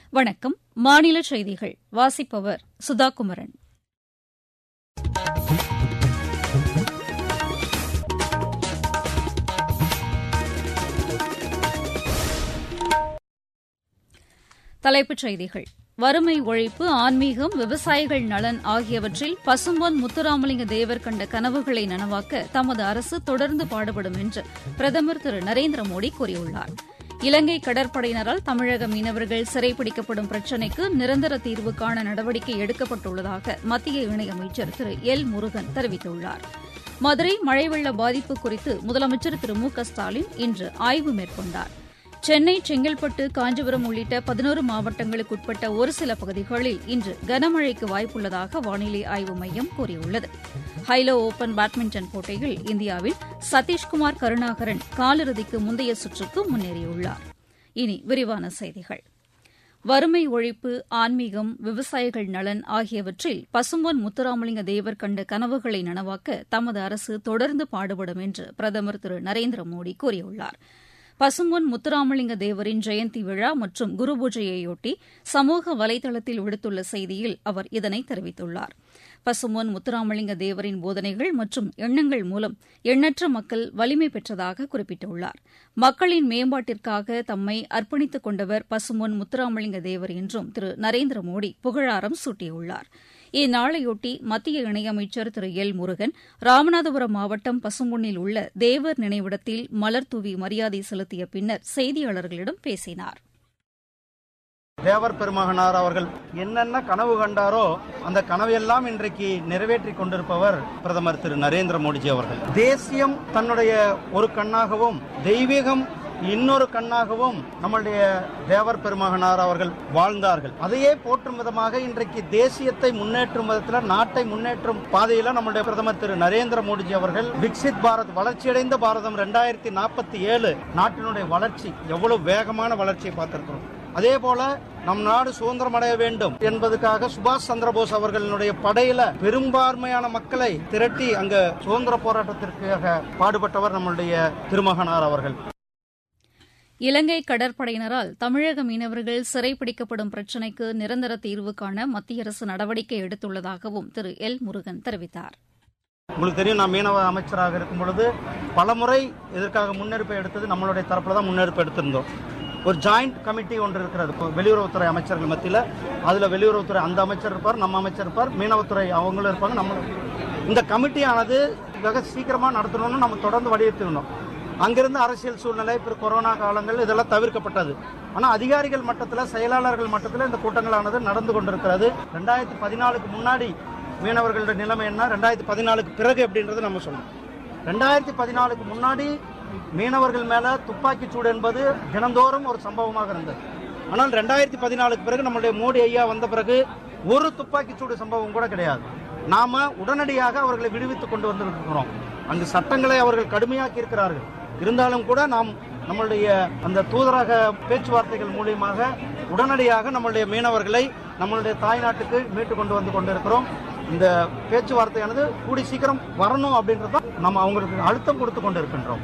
வணக்கம் மாநில செய்திகள் வாசிப்பவர் சுதா குமரன் தலைப்புச் செய்திகள் வறுமை ஒழிப்பு ஆன்மீகம் விவசாயிகள் நலன் ஆகியவற்றில் பசும்பொன் முத்துராமலிங்க தேவர் கண்ட கனவுகளை நனவாக்க தமது அரசு தொடர்ந்து பாடுபடும் என்று பிரதமர் திரு நரேந்திர மோடி கூறியுள்ளார் இலங்கை கடற்படையினரால் தமிழக மீனவர்கள் சிறைப்பிடிக்கப்படும் பிரச்சினைக்கு நிரந்தர தீர்வு காண நடவடிக்கை எடுக்கப்பட்டுள்ளதாக மத்திய இணையமைச்சர் திரு எல் முருகன் தெரிவித்துள்ளார் மதுரை மழை வெள்ள பாதிப்பு குறித்து முதலமைச்சர் திரு மு க ஸ்டாலின் இன்று ஆய்வு மேற்கொண்டார் சென்னை செங்கல்பட்டு காஞ்சிபுரம் உள்ளிட்ட பதினோரு மாவட்டங்களுக்கு உட்பட்ட ஒரு சில பகுதிகளில் இன்று கனமழைக்கு வாய்ப்புள்ளதாக வானிலை ஆய்வு மையம் கூறியுள்ளது ஹைலோ ஓபன் பேட்மிண்டன் போட்டியில் இந்தியாவின் சதீஷ்குமார் கருணாகரன் காலிறுதிக்கு முந்தைய சுற்றுக்கு முன்னேறியுள்ளார் இனி விரிவான செய்திகள் வறுமை ஒழிப்பு ஆன்மீகம் விவசாயிகள் நலன் ஆகியவற்றில் பசும்பொன் முத்துராமலிங்க தேவர் கண்ட கனவுகளை நனவாக்க தமது அரசு தொடர்ந்து பாடுபடும் என்று பிரதமர் திரு நரேந்திர மோடி கூறியுள்ளார் பசும்பொன் முத்துராமலிங்க தேவரின் ஜெயந்தி விழா மற்றும் குரு பூஜையையொட்டி சமூக வலைதளத்தில் விடுத்துள்ள செய்தியில் அவர் இதனை தெரிவித்துள்ளார் பசும்பொன் முத்துராமலிங்க தேவரின் போதனைகள் மற்றும் எண்ணங்கள் மூலம் எண்ணற்ற மக்கள் வலிமை பெற்றதாக குறிப்பிட்டுள்ளார் மக்களின் மேம்பாட்டிற்காக தம்மை அர்ப்பணித்துக் கொண்டவர் பசும்பொன் முத்துராமலிங்க தேவர் என்றும் திரு நரேந்திர மோடி புகழாரம் சூட்டியுள்ளார் இந்நாளையொட்டி மத்திய இணையமைச்சர் திரு எல் முருகன் ராமநாதபுரம் மாவட்டம் பசும்பொன்னில் உள்ள தேவர் நினைவிடத்தில் மலர் தூவி மரியாதை செலுத்திய பின்னர் செய்தியாளர்களிடம் பேசினார் தேவர் பெருமகனார் அவர்கள் என்னென்ன கனவு கண்டாரோ அந்த கனவையெல்லாம் இன்றைக்கு நிறைவேற்றி கொண்டிருப்பவர் பிரதமர் திரு நரேந்திர மோடிஜி அவர்கள் தேசியம் தன்னுடைய ஒரு கண்ணாகவும் தெய்வீகம் இன்னொரு கண்ணாகவும் நம்முடைய தேவர் பெருமகனார் அவர்கள் வாழ்ந்தார்கள் அதையே போற்றும் விதமாக இன்றைக்கு தேசியத்தை முன்னேற்றும் விதத்தில் நாட்டை முன்னேற்றும் பாதையில நம்முடைய பிரதமர் திரு நரேந்திர மோடிஜி அவர்கள் விக்சித் பாரத் வளர்ச்சியடைந்த பாரதம் ரெண்டாயிரத்தி நாற்பத்தி ஏழு நாட்டினுடைய வளர்ச்சி எவ்வளவு வேகமான வளர்ச்சியை பார்த்திருக்கிறோம் அதே போல நம் நாடு சுதந்திரம் அடைய வேண்டும் என்பதற்காக சுபாஷ் சந்திரபோஸ் அவர்களுடைய படையில பெரும்பான்மையான மக்களை திரட்டி அங்க சுதந்திர போராட்டத்திற்காக பாடுபட்டவர் நம்முடைய திருமகனார் அவர்கள் இலங்கை கடற்படையினரால் தமிழக மீனவர்கள் சிறைப்பிடிக்கப்படும் பிரச்சினைக்கு நிரந்தர தீர்வு காண மத்திய அரசு நடவடிக்கை எடுத்துள்ளதாகவும் திரு எல் முருகன் தெரிவித்தார் உங்களுக்கு தெரியும் நான் மீனவ அமைச்சராக இருக்கும் பொழுது பலமுறை இதற்காக முன்னெடுப்பை எடுத்தது நம்மளுடைய தரப்புல தான் முன்னெடுப்பு எடுத்திருந்தோம் ஒரு ஜாயிண்ட் கமிட்டி ஒன்று இருக்கிறது வெளியுறவுத்துறை அமைச்சர்கள் மத்தியில் அதில் வெளியுறவுத்துறை அந்த அமைச்சர் இருப்பார் நம்ம அமைச்சர் இருப்பார் மீனவத்துறை அவங்களும் இருப்பாங்க நம்ம இந்த கமிட்டியானது வெக சீக்கிரமாக நடத்தணும்னு நம்ம தொடர்ந்து வலியுறுத்திருந்தோம் அங்கிருந்து அரசியல் சூழ்நிலை இப்போ கொரோனா காலங்கள் இதெல்லாம் தவிர்க்கப்பட்டது ஆனால் அதிகாரிகள் மட்டத்தில் செயலாளர்கள் மட்டத்தில் இந்த கூட்டங்களானது நடந்து கொண்டிருக்கிறது ரெண்டாயிரத்தி பதினாலுக்கு முன்னாடி மீனவர்களுடைய நிலைமை என்ன ரெண்டாயிரத்தி பதினாலுக்கு பிறகு அப்படின்றது நம்ம சொல்லணும் ரெண்டாயிரத்தி பதினாலுக்கு முன்னாடி மீனவர்கள் மேல துப்பாக்கி சூடு என்பது தினந்தோறும் ஒரு சம்பவமாக இருந்தது ஆனால் ரெண்டாயிரத்தி பதினாலுக்கு பிறகு நம்மளுடைய மோடி ஐயா வந்த பிறகு ஒரு துப்பாக்கி சூடு சம்பவம் கூட கிடையாது நாம உடனடியாக அவர்களை விடுவித்துக் கொண்டு வந்திருக்கிறோம் அங்கு சட்டங்களை அவர்கள் கடுமையாக்கி இருக்கிறார்கள் இருந்தாலும் கூட நாம் நம்மளுடைய அந்த தூதரக பேச்சுவார்த்தைகள் மூலியமாக உடனடியாக நம்மளுடைய மீனவர்களை நம்மளுடைய தாய்நாட்டுக்கு மீட்டு கொண்டு வந்து கொண்டிருக்கிறோம் இந்த பேச்சுவார்த்தையானது கூடி சீக்கிரம் வரணும் அப்படின்றத நம்ம அவங்களுக்கு அழுத்தம் கொடுத்து கொண்டு இருக்கின்றோம்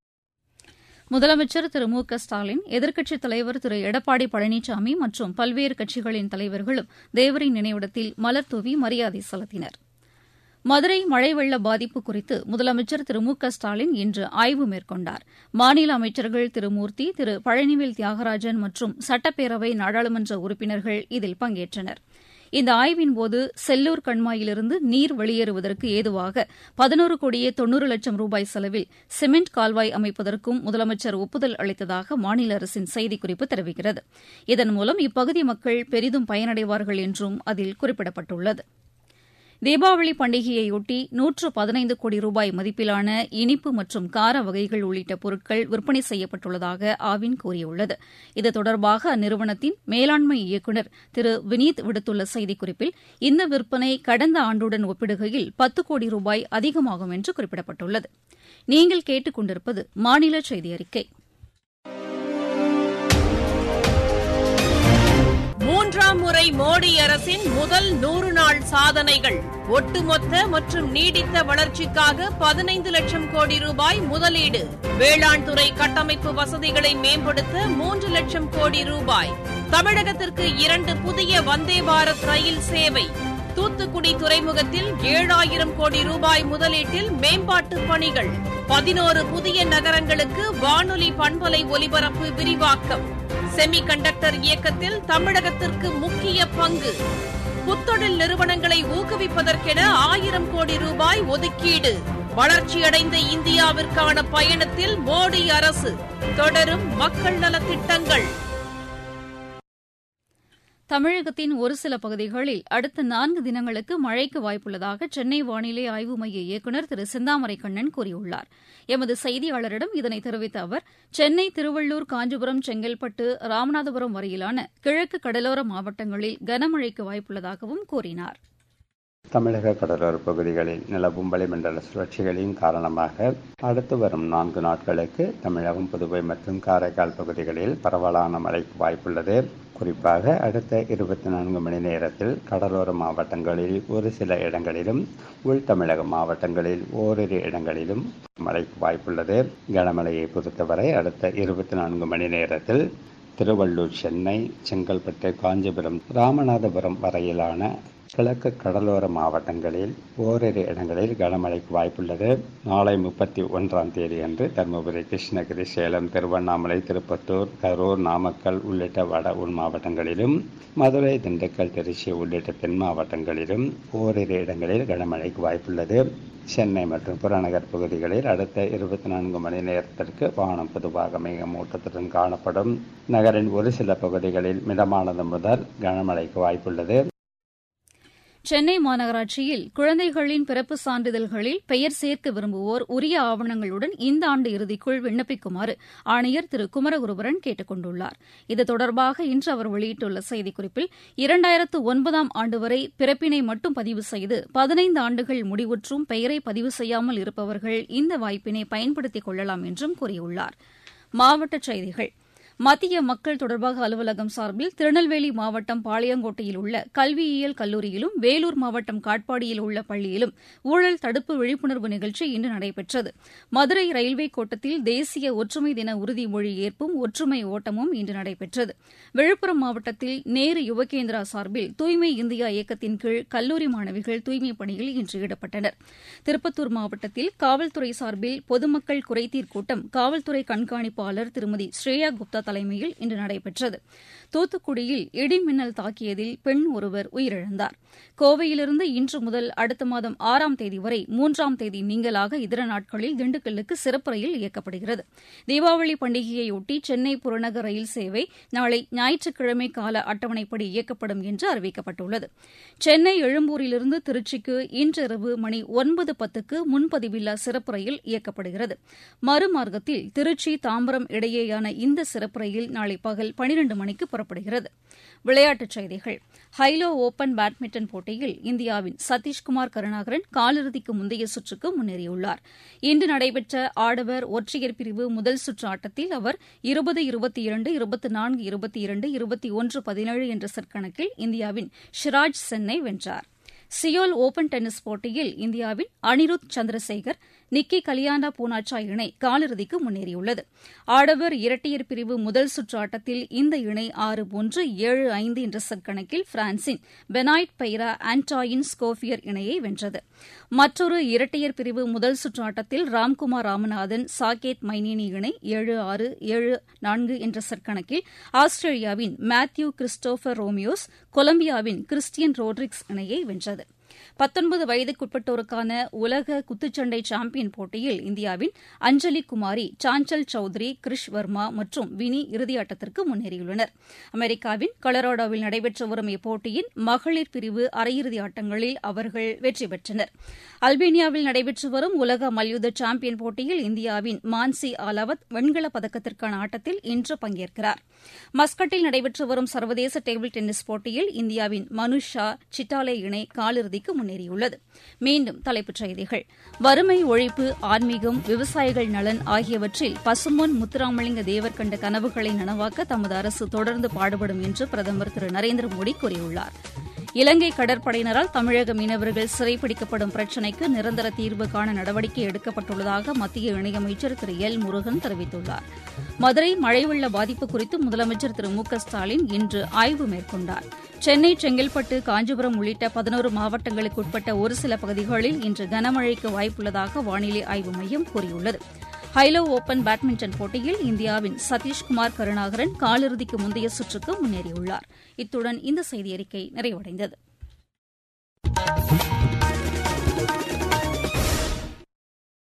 முதலமைச்சர் திரு மு க ஸ்டாலின் எதிர்க்கட்சித் தலைவர் திரு எடப்பாடி பழனிசாமி மற்றும் பல்வேறு கட்சிகளின் தலைவர்களும் தேவரின் நினைவிடத்தில் மலர்தூவி மரியாதை செலுத்தினர் மதுரை மழை வெள்ள பாதிப்பு குறித்து முதலமைச்சர் திரு மு க ஸ்டாலின் இன்று ஆய்வு மேற்கொண்டார் மாநில அமைச்சர்கள் திரு மூர்த்தி திரு பழனிவேல் தியாகராஜன் மற்றும் சட்டப்பேரவை நாடாளுமன்ற உறுப்பினர்கள் இதில் பங்கேற்றனர் இந்த ஆய்வின்போது செல்லூர் கண்மாயிலிருந்து நீர் வெளியேறுவதற்கு ஏதுவாக பதினோரு கோடியே தொன்னூறு லட்சம் ரூபாய் செலவில் சிமெண்ட் கால்வாய் அமைப்பதற்கும் முதலமைச்சர் ஒப்புதல் அளித்ததாக மாநில அரசின் செய்திக்குறிப்பு தெரிவிக்கிறது இதன் மூலம் இப்பகுதி மக்கள் பெரிதும் பயனடைவார்கள் என்றும் அதில் குறிப்பிடப்பட்டுள்ளது தீபாவளி பண்டிகையையொட்டி நூற்று பதினைந்து கோடி ரூபாய் மதிப்பிலான இனிப்பு மற்றும் கார வகைகள் உள்ளிட்ட பொருட்கள் விற்பனை செய்யப்பட்டுள்ளதாக ஆவின் கூறியுள்ளது இது தொடர்பாக அந்நிறுவனத்தின் மேலாண்மை இயக்குநர் திரு வினீத் விடுத்துள்ள செய்திக்குறிப்பில் இந்த விற்பனை கடந்த ஆண்டுடன் ஒப்பிடுகையில் பத்து கோடி ரூபாய் அதிகமாகும் என்று குறிப்பிடப்பட்டுள்ளது நீங்கள் கேட்டுக் கொண்டிருப்பது மாநில செய்தி அறிக்கை மூன்றாம் முறை மோடி அரசின் முதல் நூறு நாள் சாதனைகள் ஒட்டுமொத்த மற்றும் நீடித்த வளர்ச்சிக்காக பதினைந்து லட்சம் கோடி ரூபாய் முதலீடு வேளாண் துறை கட்டமைப்பு வசதிகளை மேம்படுத்த மூன்று லட்சம் கோடி ரூபாய் தமிழகத்திற்கு இரண்டு புதிய வந்தே பாரத் ரயில் சேவை தூத்துக்குடி துறைமுகத்தில் ஏழாயிரம் கோடி ரூபாய் முதலீட்டில் மேம்பாட்டு பணிகள் பதினோரு புதிய நகரங்களுக்கு வானொலி பண்பலை ஒலிபரப்பு விரிவாக்கம் செமி கண்டக்டர் இயக்கத்தில் தமிழகத்திற்கு முக்கிய பங்கு புத்தொழில் நிறுவனங்களை ஊக்குவிப்பதற்கென ஆயிரம் கோடி ரூபாய் ஒதுக்கீடு வளர்ச்சியடைந்த இந்தியாவிற்கான பயணத்தில் மோடி அரசு தொடரும் மக்கள் நலத்திட்டங்கள் தமிழகத்தின் ஒரு சில பகுதிகளில் அடுத்த நான்கு தினங்களுக்கு மழைக்கு வாய்ப்புள்ளதாக சென்னை வானிலை ஆய்வு மைய இயக்குநர் திரு செந்தாமரை கண்ணன் கூறியுள்ளார் எமது செய்தியாளரிடம் இதனை தெரிவித்த அவர் சென்னை திருவள்ளூர் காஞ்சிபுரம் செங்கல்பட்டு ராமநாதபுரம் வரையிலான கிழக்கு கடலோர மாவட்டங்களில் கனமழைக்கு வாய்ப்புள்ளதாகவும் கூறினார் தமிழக கடலோர பகுதிகளில் நிலவும் வளிமண்டல சுழற்சிகளின் காரணமாக அடுத்து வரும் நான்கு நாட்களுக்கு தமிழகம் புதுவை மற்றும் காரைக்கால் பகுதிகளில் பரவலான மழைக்கு வாய்ப்புள்ளது குறிப்பாக அடுத்த இருபத்தி நான்கு மணி நேரத்தில் கடலோர மாவட்டங்களில் ஒரு சில இடங்களிலும் உள் தமிழக மாவட்டங்களில் ஓரிரு இடங்களிலும் மழைக்கு வாய்ப்புள்ளது கனமழையை பொறுத்தவரை அடுத்த இருபத்தி நான்கு மணி நேரத்தில் திருவள்ளூர் சென்னை செங்கல்பட்டு காஞ்சிபுரம் ராமநாதபுரம் வரையிலான கிழக்கு கடலோர மாவட்டங்களில் ஓரிரு இடங்களில் கனமழைக்கு வாய்ப்புள்ளது நாளை முப்பத்தி ஒன்றாம் தேதி அன்று தருமபுரி கிருஷ்ணகிரி சேலம் திருவண்ணாமலை திருப்பத்தூர் கரூர் நாமக்கல் உள்ளிட்ட வட உள் மாவட்டங்களிலும் மதுரை திண்டுக்கல் திருச்சி உள்ளிட்ட தென் மாவட்டங்களிலும் ஓரிரு இடங்களில் கனமழைக்கு வாய்ப்புள்ளது சென்னை மற்றும் புறநகர் பகுதிகளில் அடுத்த இருபத்தி நான்கு மணி நேரத்திற்கு வானம் பொதுவாக மேகமூட்டத்துடன் காணப்படும் நகரின் ஒரு சில பகுதிகளில் மிதமானது முதல் கனமழைக்கு வாய்ப்புள்ளது சென்னை மாநகராட்சியில் குழந்தைகளின் பிறப்பு சான்றிதழ்களில் பெயர் சேர்க்க விரும்புவோர் உரிய ஆவணங்களுடன் இந்த ஆண்டு இறுதிக்குள் விண்ணப்பிக்குமாறு ஆணையர் திரு குமரகுருபரன் கேட்டுக் கொண்டுள்ளார் இது தொடர்பாக இன்று அவர் வெளியிட்டுள்ள செய்திக்குறிப்பில் இரண்டாயிரத்து ஒன்பதாம் ஆண்டு வரை பிறப்பினை மட்டும் பதிவு செய்து பதினைந்து ஆண்டுகள் முடிவுற்றும் பெயரை பதிவு செய்யாமல் இருப்பவர்கள் இந்த வாய்ப்பினை பயன்படுத்திக் கொள்ளலாம் என்றும் கூறியுள்ளார் மாவட்டச் செய்திகள் மத்திய மக்கள் தொடர்பாக அலுவலகம் சார்பில் திருநெல்வேலி மாவட்டம் பாளையங்கோட்டையில் உள்ள கல்வியியல் கல்லூரியிலும் வேலூர் மாவட்டம் காட்பாடியில் உள்ள பள்ளியிலும் ஊழல் தடுப்பு விழிப்புணர்வு நிகழ்ச்சி இன்று நடைபெற்றது மதுரை ரயில்வே கோட்டத்தில் தேசிய ஒற்றுமை தின உறுதிமொழி ஏற்பும் ஒற்றுமை ஓட்டமும் இன்று நடைபெற்றது விழுப்புரம் மாவட்டத்தில் நேரு யுவகேந்திரா சார்பில் தூய்மை இந்தியா இயக்கத்தின் கீழ் கல்லூரி மாணவிகள் தூய்மைப் பணியில் இன்று ஈடுபட்டனர் திருப்பத்தூர் மாவட்டத்தில் காவல்துறை சார்பில் பொதுமக்கள் குறைதீர் கூட்டம் காவல்துறை கண்காணிப்பாளர் திருமதி ஸ்ரேயா குப்தா தலைமையில் இன்று நடைபெற்றது தூத்துக்குடியில் இடி மின்னல் தாக்கியதில் பெண் ஒருவர் உயிரிழந்தார் கோவையிலிருந்து இன்று முதல் அடுத்த மாதம் ஆறாம் தேதி வரை மூன்றாம் தேதி நீங்கலாக இதர நாட்களில் திண்டுக்கல்லுக்கு சிறப்பு ரயில் இயக்கப்படுகிறது தீபாவளி பண்டிகையையொட்டி சென்னை புறநகர் ரயில் சேவை நாளை ஞாயிற்றுக்கிழமை கால அட்டவணைப்படி இயக்கப்படும் என்று அறிவிக்கப்பட்டுள்ளது சென்னை எழும்பூரிலிருந்து திருச்சிக்கு இன்றிரவு மணி ஒன்பது பத்துக்கு முன்பதிவில்லா சிறப்பு ரயில் இயக்கப்படுகிறது மறுமார்க்கத்தில் திருச்சி தாம்பரம் இடையேயான இந்த சிறப்பு ரயில் நாளை பகல் பனிரண்டு மணிக்கு புறப்படுகிறது விளையாட்டுச் செய்திகள் ஹைலோ ஓபன் பேட்மிண்டன் போட்டியில் இந்தியாவின் சதீஷ்குமார் கருணாகரன் காலிறுதிக்கு முந்தைய சுற்றுக்கு முன்னேறியுள்ளார் இன்று நடைபெற்ற ஆடவர் ஒற்றையர் பிரிவு முதல் சுற்று ஆட்டத்தில் அவர் இருபது இருபத்தி இரண்டு இருபத்தி நான்கு இருபத்தி இரண்டு இருபத்தி ஒன்று பதினேழு என்ற செட் கணக்கில் இந்தியாவின் ஷிராஜ் சென்னை வென்றார் சியோல் ஓபன் டென்னிஸ் போட்டியில் இந்தியாவின் அனிருத் சந்திரசேகர் நிக்கி கலியாண்டா பூனாச்சா இணை காலிறுதிக்கு முன்னேறியுள்ளது ஆடவர் இரட்டையர் பிரிவு முதல் சுற்று ஆட்டத்தில் இந்த இணை ஆறு ஒன்று ஏழு ஐந்து என்ற செட் கணக்கில் பிரான்சின் பெனாய்ட் பைரா ஆன்டாயின் ஸ்கோபியர் இணையை வென்றது மற்றொரு இரட்டையர் பிரிவு முதல் சுற்று ஆட்டத்தில் ராம்குமார் ராமநாதன் சாகேத் மைனேனி இணை ஏழு ஆறு ஏழு நான்கு என்ற செட் கணக்கில் ஆஸ்திரேலியாவின் மேத்யூ கிறிஸ்டோபர் ரோமியோஸ் கொலம்பியாவின் கிறிஸ்டியன் ரோட்ரிக்ஸ் இணையை வென்றது பத்தொன்பது வயதுக்குட்பட்டோருக்கான உலக குத்துச்சண்டை சாம்பியன் போட்டியில் இந்தியாவின் அஞ்சலி குமாரி சாஞ்சல் சௌத்ரி கிரிஷ் வர்மா மற்றும் வினி இறுதியாட்டத்திற்கு முன்னேறியுள்ளனர் அமெரிக்காவின் கொலராடோவில் நடைபெற்று வரும் இப்போட்டியின் மகளிர் பிரிவு அரையிறுதி ஆட்டங்களில் அவர்கள் வெற்றி பெற்றனர் அல்பேனியாவில் நடைபெற்று வரும் உலக மல்யுத்த சாம்பியன் போட்டியில் இந்தியாவின் மான்சி ஆலாவத் வெண்கலப் பதக்கத்திற்கான ஆட்டத்தில் இன்று பங்கேற்கிறார் மஸ்கட்டில் நடைபெற்று வரும் சர்வதேச டேபிள் டென்னிஸ் போட்டியில் இந்தியாவின் மனுஷ் ஷா சிட்டாலே இணை காலிறுதிக்கு முன்னேறியுள்ளது மீண்டும் தலைப்புச் செய்திகள் வறுமை ஒழிப்பு ஆன்மீகம் விவசாயிகள் நலன் ஆகியவற்றில் பசும்பொன் முத்துராமலிங்க தேவர் கண்ட கனவுகளை நனவாக்க தமது அரசு தொடர்ந்து பாடுபடும் என்று பிரதமர் திரு நரேந்திர மோடி கூறியுள்ளார் இலங்கை கடற்படையினரால் தமிழக மீனவர்கள் சிறைப்பிடிக்கப்படும் பிரச்சினைக்கு நிரந்தர தீர்வு காண நடவடிக்கை எடுக்கப்பட்டுள்ளதாக மத்திய இணையமைச்சர் திரு எல் முருகன் தெரிவித்துள்ளார் மதுரை மழை வெள்ள பாதிப்பு குறித்து முதலமைச்சர் திரு மு க ஸ்டாலின் இன்று ஆய்வு மேற்கொண்டார் சென்னை செங்கல்பட்டு காஞ்சிபுரம் உள்ளிட்ட பதினோரு மாவட்டங்களுக்கு உட்பட்ட ஒரு சில பகுதிகளில் இன்று கனமழைக்கு வாய்ப்புள்ளதாக வானிலை ஆய்வு மையம் கூறியுள்ளது ஹைலோ ஓபன் பேட்மிண்டன் போட்டியில் இந்தியாவின் சதீஷ்குமார் கருணாகரன் காலிறுதிக்கு முந்தைய சுற்றுக்கு முன்னேறியுள்ளார் இத்துடன் இந்த செய்தியறிக்கை நிறைவடைந்தது